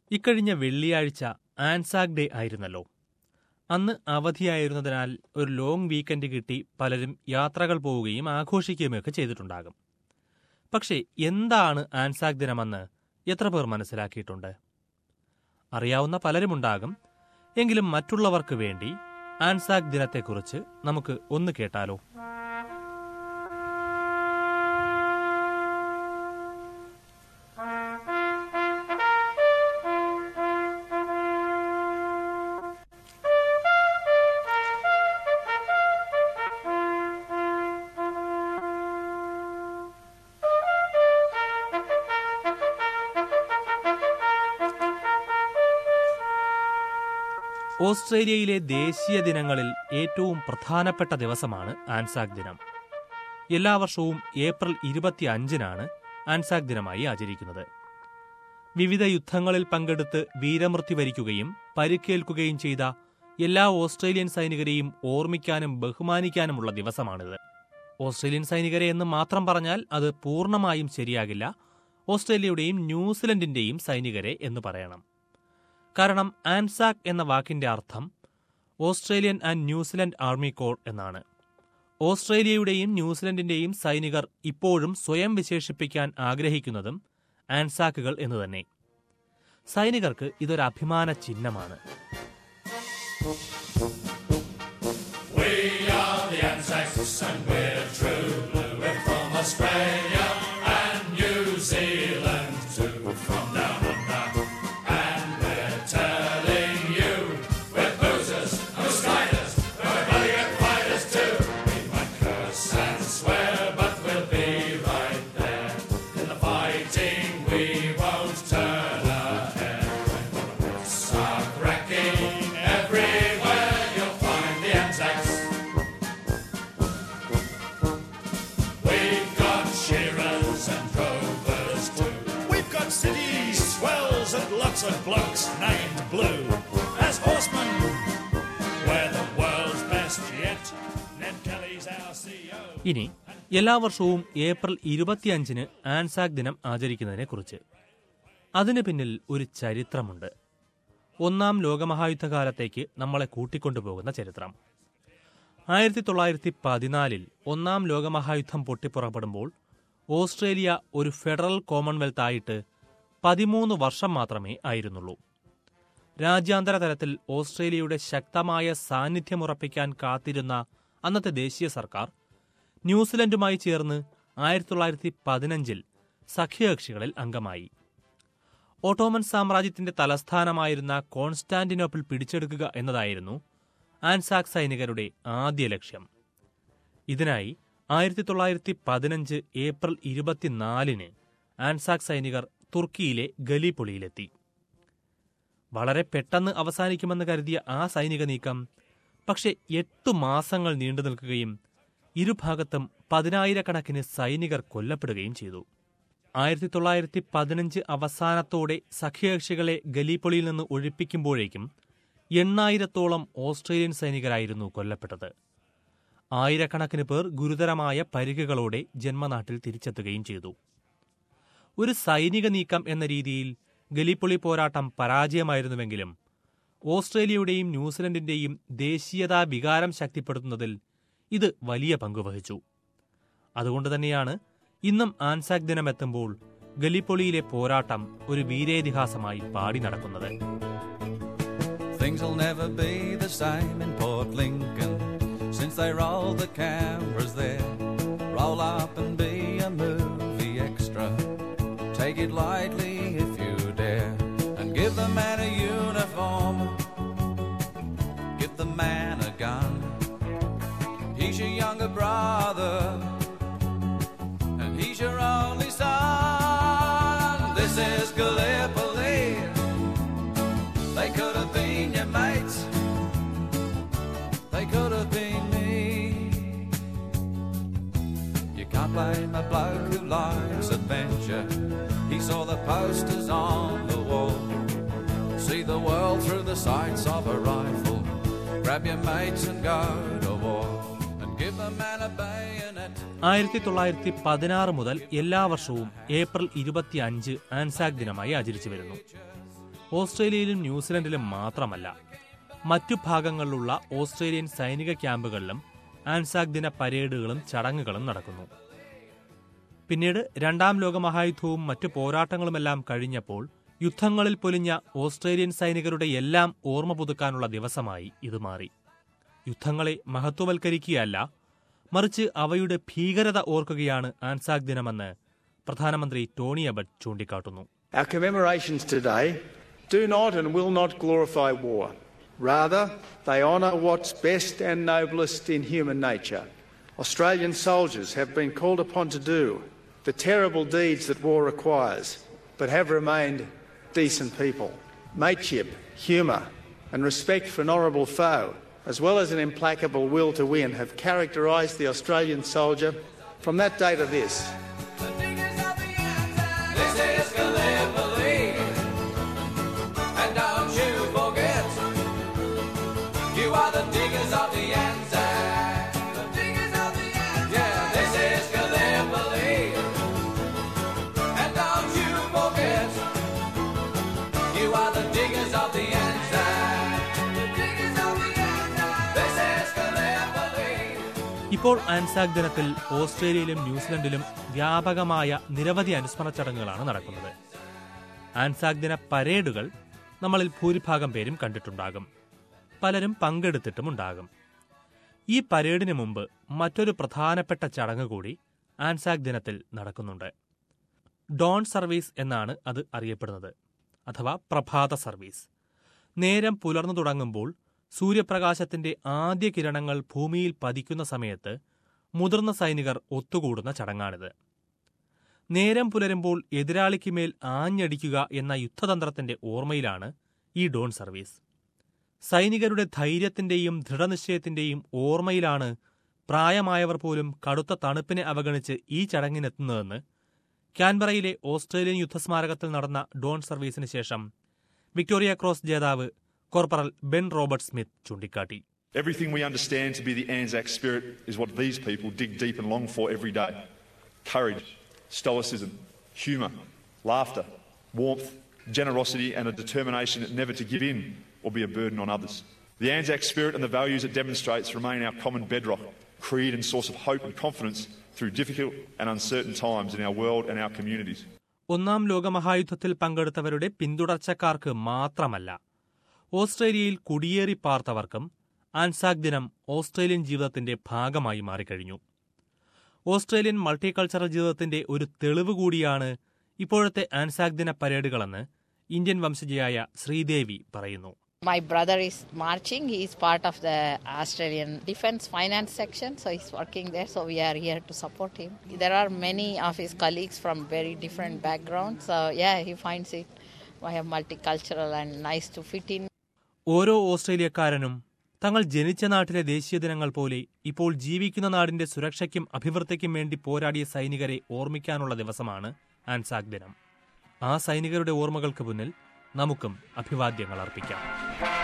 ഇക്കഴിഞ്ഞ വെള്ളിയാഴ്ച Anzac day ആയിരുന്നല്ലോ അന്ന് അവധിയായിരുന്നതിനാൽ ഒരു ലോങ് വീക്കെൻഡ് കിട്ടി പലരും യാത്രകൾ പോവുകയും ആഘോഷിക്കുകയുമൊക്കെ ചെയ്തിട്ടുണ്ടാകും പക്ഷേ എന്താണ് ആൻസാക് ദിനമെന്ന് എത്ര പേർ മനസ്സിലാക്കിയിട്ടുണ്ട് അറിയാവുന്ന പലരുമുണ്ടാകും എങ്കിലും മറ്റുള്ളവർക്ക് വേണ്ടി ആൻസാക് ദിനത്തെക്കുറിച്ച് നമുക്ക് ഒന്ന് കേട്ടാലോ ഓസ്ട്രേലിയയിലെ ദേശീയ ദിനങ്ങളിൽ ഏറ്റവും പ്രധാനപ്പെട്ട ദിവസമാണ് ആൻസാക് ദിനം എല്ലാ വർഷവും ഏപ്രിൽ ഇരുപത്തി അഞ്ചിനാണ് ആൻസാക് ദിനമായി ആചരിക്കുന്നത് വിവിധ യുദ്ധങ്ങളിൽ പങ്കെടുത്ത് വീരമൃത്യു വരിക്കുകയും പരിക്കേൽക്കുകയും ചെയ്ത എല്ലാ ഓസ്ട്രേലിയൻ സൈനികരെയും ഓർമ്മിക്കാനും ബഹുമാനിക്കാനുമുള്ള ദിവസമാണിത് ഓസ്ട്രേലിയൻ സൈനികരെ എന്ന് മാത്രം പറഞ്ഞാൽ അത് പൂർണ്ണമായും ശരിയാകില്ല ഓസ്ട്രേലിയയുടെയും ന്യൂസിലൻഡിന്റെയും സൈനികരെ എന്ന് പറയണം കാരണം ആൻസാക് എന്ന വാക്കിന്റെ അർത്ഥം Australian and New Zealand army corps എന്നാണ് ഓസ്ട്രേലിയയുടെയും ന്യൂസിലൻഡിന്റെയും സൈനികർ ഇപ്പോഴും സ്വയം വിശേഷിപ്പിക്കാൻ ആഗ്രഹിക്കുന്നതും ആൻസാക്കുകൾ എന്ന് തന്നെ സൈനികർക്ക് ഇതൊരു അഭിമാന ചിഹ്നമാണ് We are the Anzacs and we're true blue. We're from Australia and New Zealand too. From down under. And we're telling you we're boozers and we're sliders. We're bloody good fighters too. We might curse and swear, but we'll be right there. In the fighting we won't turn a hair. When the wits are cracking everywhere, you'll find the Anzacs. We've got shearers and drovers too. We've got city swells and lots of blokes named Blue. As horsemen, we're the world's best yet. Ned Kelly's our CEO. ഇനി എല്ലാ വർഷവും April ഇരുപത്തിയഞ്ചിന് Anzac ദിനം ആചരിക്കുന്നതിനെ കുറിച്ച് അതിന് പിന്നിൽ ഒരു ചരിത്രമുണ്ട് ഒന്നാം ലോകമഹായുദ്ധകാലത്തേക്ക് നമ്മളെ കൂട്ടിക്കൊണ്ടുപോകുന്ന ചരിത്രം ആയിരത്തി തൊള്ളായിരത്തി പതിനാലിൽ ഒന്നാം ലോകമഹായുദ്ധം പൊട്ടിപ്പുറപ്പെടുമ്പോൾ ഓസ്ട്രേലിയ ഒരു ഫെഡറൽ കോമൺവെൽത്ത് ആയിട്ട് പതിമൂന്ന് വർഷം മാത്രമേ ആയിരുന്നുള്ളൂ രാജ്യാന്തര തലത്തിൽ ഓസ്ട്രേലിയയുടെ ശക്തമായ സാന്നിധ്യമുറപ്പിക്കാൻ കാത്തിരുന്ന അന്നത്തെ ദേശീയ സർക്കാർ ന്യൂസിലൻഡുമായി ചേർന്ന് ആയിരത്തി തൊള്ളായിരത്തി പതിനഞ്ചിൽ സഖ്യകക്ഷികളിൽ അംഗമായി ഓട്ടോമൻ സാമ്രാജ്യത്തിന്റെ തലസ്ഥാനമായിരുന്ന കോൺസ്റ്റാന്റിനോപ്പിൾ പിടിച്ചെടുക്കുക എന്നതായിരുന്നു ആൻസാക് സൈനികരുടെ ആദ്യ ലക്ഷ്യം ഇതിനായി ആയിരത്തി തൊള്ളായിരത്തി പതിനഞ്ച് ഏപ്രിൽ ഇരുപത്തിനാലിന് ആൻസാക് സൈനികർ തുർക്കിയിലെ ഗലിപൊളിയിലെത്തി വളരെ പെട്ടെന്ന് അവസാനിക്കുമെന്ന് കരുതിയ ആ സൈനിക നീക്കം പക്ഷെ എട്ടു മാസങ്ങൾ നീണ്ടു നിൽക്കുകയും ഇരുഭാഗത്തും പതിനായിരക്കണക്കിന് സൈനികർ കൊല്ലപ്പെടുകയും ചെയ്തു ആയിരത്തി തൊള്ളായിരത്തി പതിനഞ്ച് അവസാനത്തോടെ സഖ്യകക്ഷികളെ ഗലീപ്പൊളിയിൽ നിന്ന് ഒഴിപ്പിക്കുമ്പോഴേക്കും എണ്ണായിരത്തോളം ഓസ്ട്രേലിയൻ സൈനികരായിരുന്നു കൊല്ലപ്പെട്ടത് ആയിരക്കണക്കിന് പേർ ഗുരുതരമായ പരിക്കുകളോടെ ജന്മനാട്ടിൽ തിരിച്ചെത്തുകയും ചെയ്തു ഒരു സൈനിക നീക്കം എന്ന രീതിയിൽ ഗലിപ്പൊളി പോരാട്ടം പരാജയമായിരുന്നുവെങ്കിലും ഓസ്ട്രേലിയയുടെയും ന്യൂസിലൻഡിന്റെയും ദേശീയതാ വികാരം ശക്തിപ്പെടുത്തുന്നതിൽ ഇത് വലിയ പങ്കുവഹിച്ചു അതുകൊണ്ട് തന്നെയാണ് ഇന്നും ആൻസാക് ദിനം എത്തുമ്പോൾ ഗലിപ്പൊളിയിലെ പോരാട്ടം ഒരു വീരേതിഹാസമായി പാടി നടക്കുന്നത് Things'll never be the same in Port Lincoln since they rolled the cameras there. Roll up and be a movie extra. Take it lightly if you dare, and give the man a uniform. Give the man a gun. He's your younger brother, and he's your only son. This is Gallipoli. They could have been your mates. They could have been me. You can't blame a bloke who likes adventure. He saw the posters on the wall. See the world through the sights of a rifle. Grab your mates and go to war. And give the man a bayonet. ആയിരത്തി തൊള്ളായിരത്തി പതിനാറ് മുതൽ എല്ലാ വർഷവും April ഇരുപത്തി അഞ്ച് Anzac ദിനമായി ആചരിച്ചു വരുന്നു ഓസ്ട്രേലിയയിലും ന്യൂസിലൻഡിലും മാത്രമല്ല മറ്റു ഭാഗങ്ങളിലുള്ള ഓസ്ട്രേലിയൻ സൈനിക ക്യാമ്പുകളിലും ആൻസാക് ദിന പരേഡുകളും ചടങ്ങുകളും നടക്കുന്നു പിന്നീട് രണ്ടാം ലോകമഹായുദ്ധവും മറ്റു പോരാട്ടങ്ങളുമെല്ലാം കഴിഞ്ഞപ്പോൾ യുദ്ധങ്ങളിൽ പൊലിഞ്ഞ ഓസ്ട്രേലിയൻ സൈനികരുടെ എല്ലാം ഓർമ്മ പുതുക്കാനുള്ള ദിവസമായി ഇത് മാറി യുദ്ധങ്ങളെ മഹത്വവൽക്കരിക്കുകയല്ല മറിച്ച് അവയുടെ ഭീകരത ഓർക്കുകയാണ് ആൻസാക് ദിനമെന്ന് പ്രധാനമന്ത്രി ടോണി അബട്ട് ചൂണ്ടിക്കാട്ടുന്നു Our commemorations today do not and will not glorify war. Rather, they honour what's best and noblest in human nature. Australian soldiers have been called upon to do the terrible deeds that war requires, but have remained decent people. Mateship, humour, and respect for an honourable foe, as well as an implacable will to win, have characterised the Australian soldier from that day to this. This is Gallipoli. And don't you forget, you are the diggers of the Anzac. The diggers of the Anzac. Yeah, this is Gallipoli. And don't you forget, you are the diggers of the Anzac. The diggers of the Anzac. This is Gallipoli. ഇപ്പോൾ Anzac ദിനത്തിൽ ഓസ്ട്രേലിയയിലും ന്യൂസിലൻഡിലും വ്യാപകമായ നിരവധി അനുസ്മരണ ചടങ്ങുകളാണ് നടക്കുന്നത് Anzac ദിന പരേഡുകൾ നമ്മളിൽ ഭൂരിഭാഗം പേരും കണ്ടിട്ടുണ്ടാകും പലരും പങ്കെടുത്തിട്ടുമുണ്ടാകും ഈ പരേഡിന് മുമ്പ് മറ്റൊരു പ്രധാനപ്പെട്ട ചടങ്ങ് കൂടി ആൻസാക് ദിനത്തിൽ നടക്കുന്നുണ്ട് ഡോൺ സർവീസ് എന്നാണ് അത് അറിയപ്പെടുന്നത് അഥവാ പ്രഭാത സർവീസ് നേരം പുലർന്നു തുടങ്ങുമ്പോൾ സൂര്യപ്രകാശത്തിന്റെ ആദ്യ കിരണങ്ങൾ ഭൂമിയിൽ പതിക്കുന്ന സമയത്ത് മുതിർന്ന സൈനികർ ഒത്തുകൂടുന്ന ചടങ്ങാണിത് നേരം പുലരുമ്പോൾ എതിരാളിക്ക് മേൽ ആഞ്ഞടിക്കുക എന്ന യുദ്ധതന്ത്രത്തിന്റെ ഓർമ്മയിലാണ് ഈ ഡോൺ സർവീസ് സൈനികരുടെ ധൈര്യത്തിന്റെയും ദൃഢനിശ്ചയത്തിന്റെയും ഓർമ്മയിലാണ് പ്രായമായവർ പോലും കടുത്ത തണുപ്പിനെ അവഗണിച്ച് ഈ ചടങ്ങിനെത്തുന്നതെന്ന് കാൻബറയിലെ ഓസ്ട്രേലിയൻ യുദ്ധസ്മാരകത്തിൽ നടന്ന ഡോൺ സർവീസിന് ശേഷം വിക്ടോറിയ ക്രോസ് ജേതാവ് കോർപ്പറൽ ബെൻ റോബർട്ട് സ്മിത്ത് ചൂണ്ടിക്കാട്ടി Everything we understand to be the Anzac spirit is what these people dig deep and long for every day courage, stoicism, humour, laughter, warmth, generosity, and a determination never to give in or be a burden on others. The Anzac spirit and the values it demonstrates remain our common bedrock, creed and source of hope and confidence through difficult and uncertain times in our world and our communities. ഒന്നാം ലോകമഹായുദ്ധത്തിൽ പങ്കെടുത്തവരുടെ പിന്തുടർച്ചക്കാർക്ക് മാത്രമല്ല ഓസ്ട്രേലിയയിൽ കുടിയേറി പാർത്തവർക്കും Anzac ദിനം Australian ജീവിതത്തിന്റെ ഭാഗമായി മാറിക്കഴിഞ്ഞു Australian multicultural ജീവിതത്തിന്റെ ഒരു തെളിവ് കൂടിയാണ് ഇപ്പോഴത്തെ ആൻസാക് ദിന പരേഡുകളെന്ന് ഇന്ത്യൻ വംശജയായ ശ്രീദേവി പറയുന്നു My brother is marching. He is part of the Australian Defence Finance section, so he's working there. So we are here to support him. There are many of his colleagues from very different backgrounds. So yeah, he finds it I have multicultural and nice to fit in. ഓരോ ഓസ്ട്രേലിയക്കാരനും തങ്ങൾ ജനിച്ച നാട്ടിലെ ദേശീയ ദിനങ്ങൾ പോലെ ഇപ്പോൾ ജീവിക്കുന്ന നാടിന്റെ സുരക്ഷയ്ക്കും അഭിവൃദ്ധിക്കും വേണ്ടി പോരാടിയ സൈനികരെ ഓർമ്മിക്കാനുള്ള ദിവസമാണ് ആൻസാക് ദിനം ആ സൈനികരുടെ ഓർമ്മകൾക്ക് മുന്നിൽ നമുക്കും അഭിവാദ്യങ്ങൾ അർപ്പിക്കാം